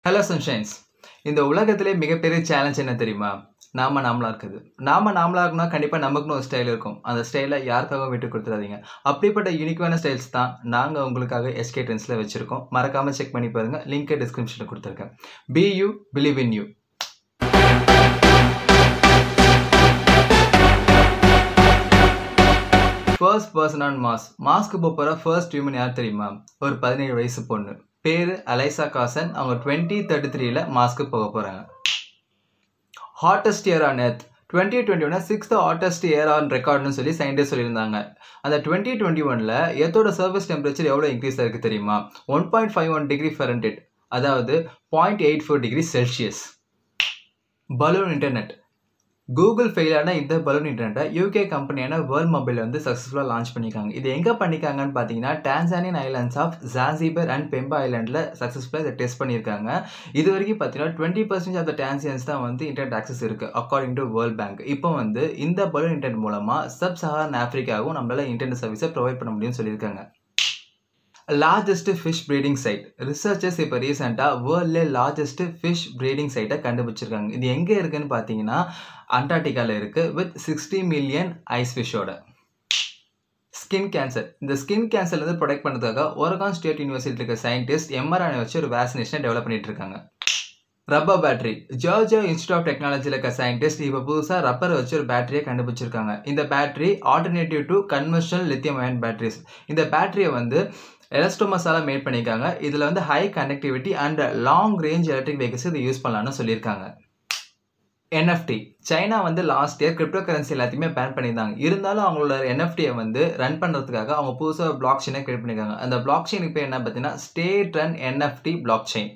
hello சன்ஷைன்ஸ் இந்த உலகத்திலே மிகப்பெரிய சேலஞ்ச் என்ன தெரியுமா நாம நாமளா இருக்குது நாம நாமளா இருக்கணும் கண்டிப்பாக நமக்குன்னு ஒரு ஸ்டைல் இருக்கும் அந்த ஸ்டைலை யாருக்காகவும் விட்டு கொடுத்துடாதீங்க அப்படிப்பட்ட யூனிக்கான ஸ்டைல்ஸ் தான் நாங்கள் உங்களுக்காக எஸ்கே ட்ரெண்ட்ஸில் வச்சுருக்கோம் மறக்காமல் செக் பண்ணி பாருங்கள் லிங்க்கை டிஸ்கிரிப்ஷனில் கொடுத்துருக்கேன் be you believe in you first person on Mars மாஸ்க்கு போகிற ஃபர்ஸ்ட் ஹியூமன் யார் தெரியுமா ஒரு பதினேழு வயசு பொண்ணு பேர் அலைசா காசன் அவங்க டுவெண்ட்டி தேர்ட்டி த்ரீல மாஸ்க்கு போக போகிறாங்க hottest year on earth twenty twenty one sixth hottest year on ரெக்கார்ட்னு சொல்லி சயின்டிஸ்ட் சொல்லியிருந்தாங்க அந்த டுவெண்ட்டி டுவெண்ட்டி ஒனில் எர்த்தோட சர்வீஸ் டெம்பரேச்சர் எவ்வளோ இன்க்ரீஸ் ஆயிருக்கு தெரியுமா one point five one degree Fahrenheit அதாவது point eight four degree Celsius balloon internet Google ஃபெயிலான இந்த பலூன் இன்டர்நெட்டை யூகே கம்பெனியான வேர்ல்ட் மொபைல் வந்து சக்ஸஸ்ஃபுல்லாக லான்ச் பண்ணியிருக்காங்க இது எங்கே பண்ணியிருக்காங்கன்னு பார்த்தீங்கன்னா Tanzanian islands of Zanzibar and Pemba ஐலாண்டில் சக்ஸஸ்ஃபுல்லாக இதை டெஸ்ட் பண்ணியிருக்காங்க இது வரைக்கும் பார்த்தீங்கன்னா twenty percentage of the Tanzanians தான் வந்து இன்டர்நெட் ஆக்சஸ் இருக்குது அக்கார்டிங் டு வேர்ல்ட் பேங்க் இப்போ வந்து இந்த பலூன் இன்டர்நெட் மூலமாக சப் சஹாரன் ஆஃப்ரிக்காவும் நம்மளால் இன்டர்நெட் சர்வீஸை ப்ரொவைட் பண்ண முடியும்னு சொல்லியிருக்காங்க largest fish breeding site researchers இப்போ ரீசெண்டாக வேர்ல்ட்லே லார்ஜஸ்ட் ஃபிஷ் ப்ரீடிங் சைட்டை கண்டுபிடிச்சிருக்காங்க இது எங்கே இருக்குன்னு பார்த்தீங்கன்னா அண்டார்டிகாவில் இருக்குது வித் சிக்ஸ்டி மில்லியன் ஐஸ் ஃபிஷ்ஷோட ஸ்கின் கேன்சர் இந்த ஸ்கின் கேன்சர்லேருந்து ப்ரொடெக்ட் பண்ணுறதுக்காக ஒரகான் ஸ்டேட் யூனிவர்சிட்டியில் இருக்க சயின்டிஸ்ட் எம்ஆர்ஐ வச்சு ஒரு வேக்சினேஷனை டெவலப் பண்ணிட்டு இருக்காங்க rubber battery Georgia Institute of டெக்னாலஜியில் இருக்க சயின்டிஸ்ட் இப்போ புதுசாக ரப்பரை வச்சு ஒரு பேட்டரியை கண்டுபிடிச்சிருக்காங்க இந்த battery alternative to conventional lithium ion batteries இந்த பேட்டரியை வந்து எலஸ்டோமஸால் மேட் பண்ணியிருக்காங்க இதில் வந்து high connectivity and long range electric vehicles இதை யூஸ் பண்ணலாம்னு சொல்லியிருக்காங்க என்எஃப்டி சைனா வந்து லாஸ்ட் இயர் கிரிப்டோ கரன்சி எல்லாத்தையுமே பேன் பண்ணியிருந்தாங்க இருந்தாலும் அவங்களோட என்எஃப்டியை வந்து ரன் பண்ணுறதுக்காக அவங்க புதுசாக பிளாக் செயினை கிரியேட் பண்ணியிருக்காங்க அந்த பிளாக் செயினுக்கு பேர் என்ன பார்த்தீங்கன்னா state run NFT blockchain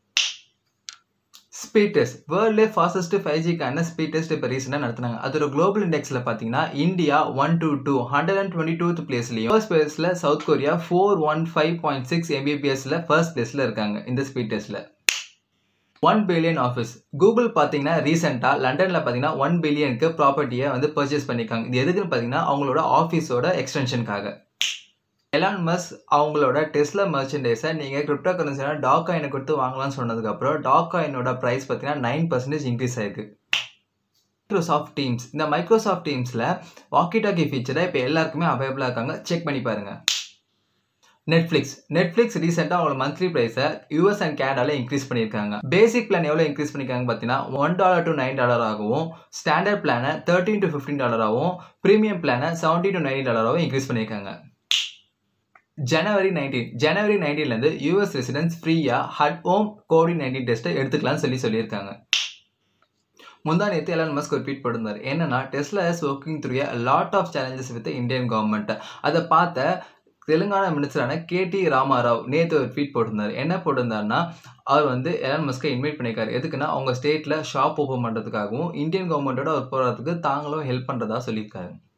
speed test வேர்ல்ட்லே ஃபாஸ்டஸ்ட் ஃபைவ் ஜிக்கான ஸ்பீட் டெஸ்ட் இப்போ ரீசெண்டாக நடத்தினாங்க அதோட குளோபல் இண்டெக்ஸில் பார்த்தீங்கன்னா India one two two hundred and twenty டூத் பிளேஸ்லையும் ஃபர்ஸ்ட் பிளேஸில் South Korea four one five point six எம்பிபிஎஸ்ல ஃபர்ஸ்ட் பிளேஸில் இருக்காங்க இந்த ஸ்பீட் டெஸ்ட்டில் ஒன் பில்லியன் ஆஃபீஸ் கூகுள் பார்த்தீங்கன்னா ரீசெண்டாக லண்டனில் பார்த்தீங்கன்னா ஒன் பில்லியனுக்கு ப்ராப்பர்ட்டியை வந்து பர்ச்சேஸ் பண்ணியிருக்காங்க இது எதுக்குன்னு பார்த்தீங்கன்னா அவங்களோட ஆஃபீஸோட எக்ஸ்டென்ஷனுக்காக எலான் மஸ் அவங்களோட டெஸ்லா மர்ச்சன்டைஸை நீங்கள் கிரிப்டோ கரன்சியான டாக் காயினை கொடுத்து வாங்கலாம்னு சொன்னதுக்கப்புறம் டாக் காயினோட ப்ரைஸ் பார்த்தீங்கன்னா நைன் பர்சன்டேஜ் இன்க்ரீஸ் ஆயிருக்கு மைக்ரோசாஃப்ட் டீம்ஸ் இந்த மைக்ரோசாஃப்ட் டீம்ஸில் வாக்கி டாக்கி ஃபீச்சரை இப்போ எல்லாருக்குமே அவைலபிளாக இருக்காங்க செக் பண்ணி பாருங்கள் நெட்ஃப்ளிக்ஸ் நெட்ஃப்ளிக்ஸ் ரீசெண்டாக அவங்களோட மந்த்லி ப்ரைஸை யூஎஸ் அண்ட் கேனடாவில் இன்க்ரீஸ் பண்ணியிருக்காங்க பேசிக் பிளான் எவ்வளோ இன்க்ரீஸ் பண்ணியிருக்காங்க பார்த்தீங்கன்னா one dollar to nine dollar ஆகவும் ஸ்டாண்டர்ட் பிளானை தேர்ட்டின் டு ஃபிஃப்டின் டாலராகவும் ப்ரீமியம் பிளானை செவன்ட்டி டு நைன்டி டாலராகவும் இன்க்ரீஸ் பண்ணியிருக்காங்க ஜனவரி நைன்டீன் ஜனவரி நைன்டீன்லேருந்து யூஎஸ் ரெசிடென்ட்ஸ் ஃப்ரீயாக ஹட் ஹோம் கோவிட் நைன்டீன் டெஸ்ட்டை எடுத்துக்கலாம்னு சொல்லி சொல்லியிருக்காங்க முந்தா நேற்று எலான் மஸ்க் ஒரு ட்வீட் போட்டிருந்தார் என்னன்னா Tesla is working through a lot of challenges with Indian government அதை பார்த்த தெலுங்கானா மினிஸ்டரான கேடி ராமாராவ் நேற்று ஒரு ட்வீட் போட்டிருந்தார் என்ன போட்டிருந்தாருன்னா அவர் வந்து எலான் மஸ்கை இன்வைட் பண்ணியிருக்காரு எதுக்குன்னா அவங்க ஸ்டேட்டில் ஷாப் ஓப்பன் பண்ணுறதுக்காகவும் இந்தியன் கவர்மெண்ட்டோட ஒர்க் போகிறதுக்கு தாங்களும் ஹெல்ப் பண்ணுறதா சொல்லியிருக்காரு